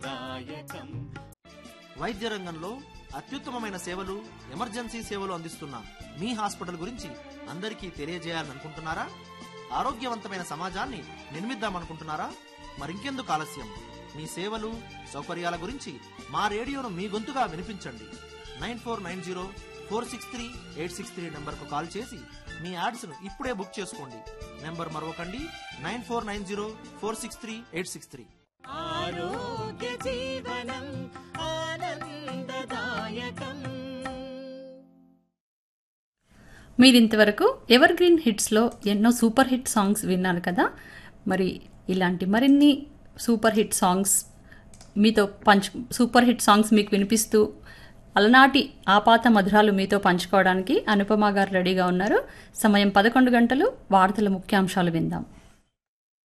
వైద్య రంగంలో అత్యుత్తమమైన సేవలు ఎమర్జెన్సీ సేవలు అందిస్తున్న మీ హాస్పిటల్ గురించి అందరికీ తెలియజేయాలనుకుంటున్నారా ఆరోగ్యవంతమైన సమాజాన్ని నిర్మిద్దామనుకుంటున్నారా మరింకెందుకు ఆలస్యం మీ సేవలు సౌకర్యాల గురించి మా రేడియోను మీ గొంతుగా వినిపించండి nine four nine zero four six three eight six three నెంబర్కు కాల్ చేసి మీ యాడ్స్ను ఇప్పుడే బుక్ చేసుకోండి నెంబర్ మరొకండి nine four nine zero four six three eight six three ఆరోగ్య జీవనం ఆనందదాయకం మీరు ఇంతవరకు ఎవర్ గ్రీన్ హిట్స్లో ఎన్నో సూపర్ హిట్ సాంగ్స్ విన్నారు కదా మరి ఇలాంటి మరిన్ని సూపర్ హిట్ సాంగ్స్ మీతో పంచు సూపర్ హిట్ సాంగ్స్ మీకు వినిపిస్తూ అలనాటి ఆపాత మధురాలు మీతో పంచుకోవడానికి అనుపమ గారు రెడీగా ఉన్నారు సమయం పదకొండు గంటలు వార్తల ముఖ్యాంశాలు విందాం